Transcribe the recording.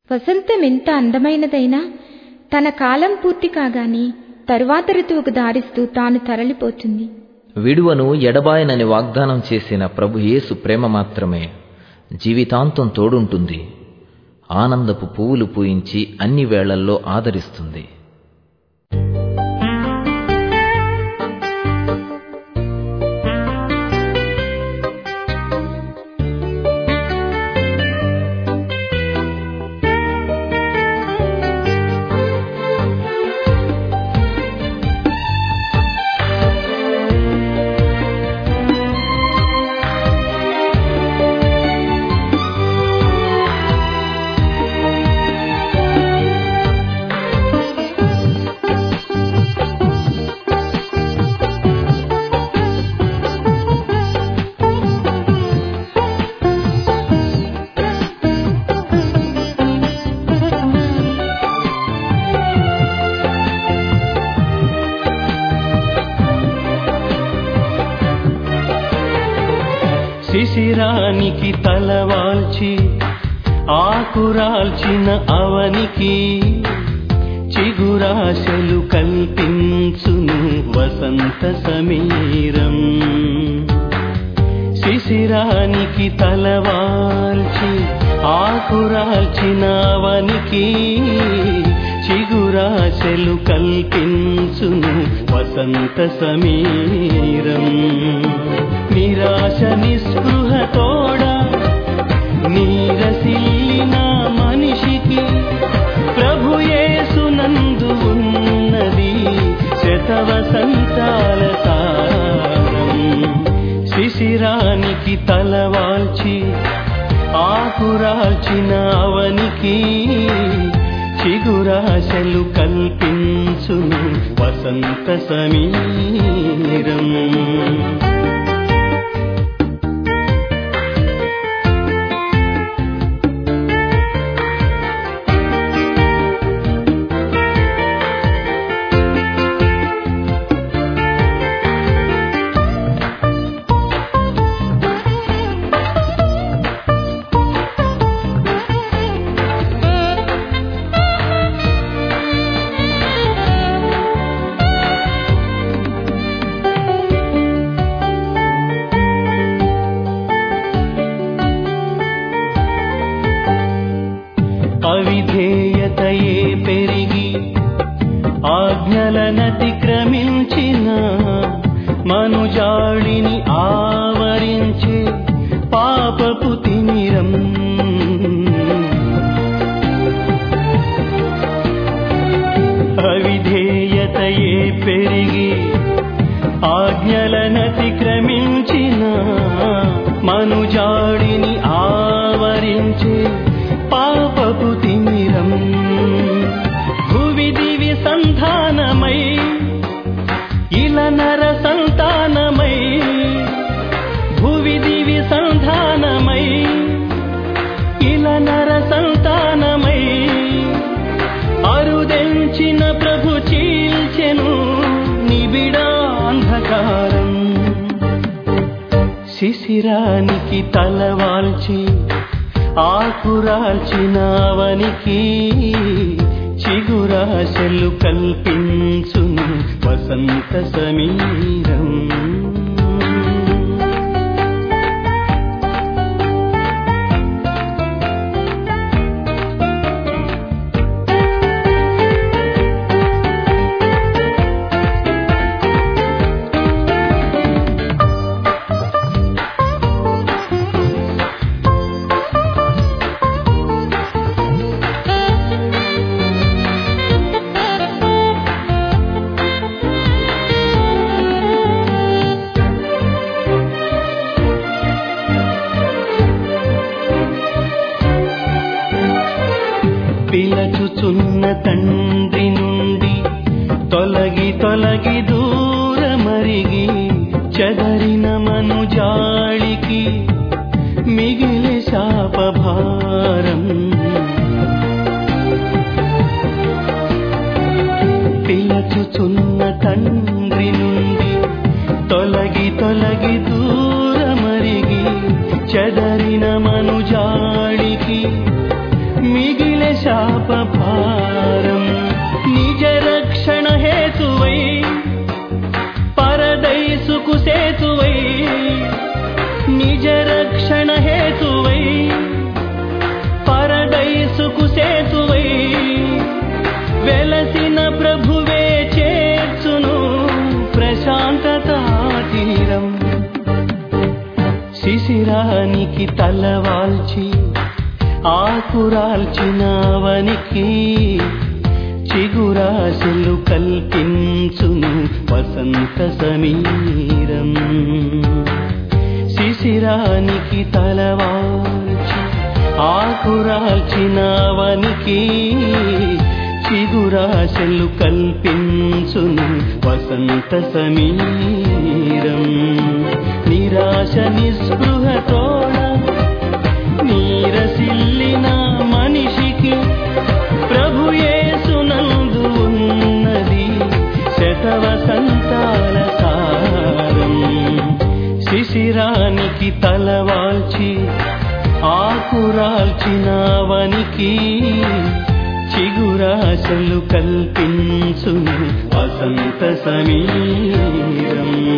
వసంతం ఎంత అందమైనదైనా తన కాలం పూర్తి కాగానే తరువాత ఋతువుకు దారిస్తూ తాను తరలిపోతుంది విడువను ఎడబాయనని వాగ్దానం చేసిన ప్రభు యేసు ప్రేమ మాత్రమే జీవితాంతం తోడుంటుంది ఆనందపు పువ్వులు పూయించి అన్ని వేళల్లో ఆదరిస్తుంది శిశిరానికి తలవాల్చి ఆకురాల్చిన అవనికి చిగురాశలు కల్పించును వసంత సమీరం శిశిరానికి తలవాల్చి ఆకురాల్చిన అవనికి చిగురాశలు కల్పించును వసంత సమీరం నిరాశ నిస్పృహతోడ నీరసిల్లిన మనిషికి ప్రభుయేసునందు ఉన్నది శతవసంతాల సారం శిశిరానికి తలవాల్చి ఆకురాల్చిన అవనికి చిగురాశలు కల్పించును వసంత సమీరం అవిధేయతయే పెరిగి ఆజ్ఞలనతిక్రమించిన మనుజాళిని ఆవరించే పాపపు తిమిరం అవిధేయతయే పెరిగి ఆజ్ఞలనతిక్రమించిన మనుజాడిని ఆవరించే పాపపు తిమిరం భువి దివి సంధానమై ఇల నర సంతానమై భువి దివి సంధానమై ఇల నర సంతానమై అరుదెంచిన ప్రభు చీల్చెను నిబిడాంధకారం శిశిరానికి తలవాల్చి ఆకురాల్చినవనికి చిగురాశలు కల్పించును వసంత సమీరం శాపభారం నిజ రక్షణ హేతువై పరదైసుకు సేతువై నిజ రక్షణ హేతువై పరదైసుకు సేతువై వెలసిన ప్రభువే చేర్చును ప్రశాంతత తీరం శిశిరానికి తలవాల్చి ఆకురాల్చినవనికి చిగురాశలు కల్పించును వసంత సమీరం శిశిరానికి తలవాల్చి ఆకురాల్చినవనికి చిగురాశలు కల్పించును వసంత సమీరం నిరాశ నిస్పృహతోడ నీరసిల్లిన మనిషికి ప్రభుయేసునందు ఉన్నది శతవసంతాల సారం శిశిరానికి తలవాల్చి ఆకురాల్చినవనికి చిగురాశలు కల్పించును వసంత సమీరం